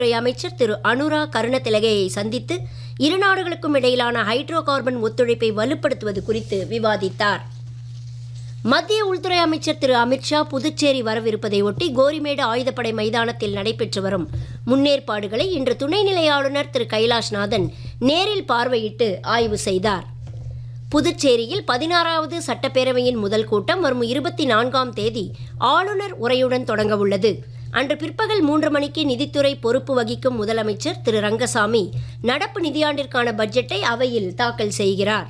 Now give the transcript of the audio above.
துறை அமைச்சர் திரு அனுரா கருணதிலகையை சந்தித்து இரு நாடுகளுக்கும் இடையிலான ஹைட்ரோ கார்பன் ஒத்துழைப்பை வலுப்படுத்துவது குறித்து விவாதித்தார் மத்திய உள்துறை அமைச்சர் திரு அமித்ஷா புதுச்சேரி வரவிருப்பதை ஒட்டி கோரிமேடு ஆயுதப்படை மைதானத்தில் நடைபெற்று வரும் முன்னேற்பாடுகளை இன்று துணைநிலை ஆளுநர் திரு கைலாஷ்நாதன் நேரில் பார்வையிட்டு ஆய்வு செய்தார் புதுச்சேரியில் பதினாறாவது சட்டப்பேரவையின் முதல் கூட்டம் வரும் இருபத்தி நான்காம் தேதி ஆளுநர் உரையுடன் தொடங்க உள்ளது அன்று பிற்பகல் மூன்று மணிக்கு நிதித்துறை பொறுப்பு வகிக்கும் முதலமைச்சர் திரு ரங்கசாமி நடப்பு நிதியாண்டிற்கான பட்ஜெட்டை அவையில் தாக்கல் செய்கிறார்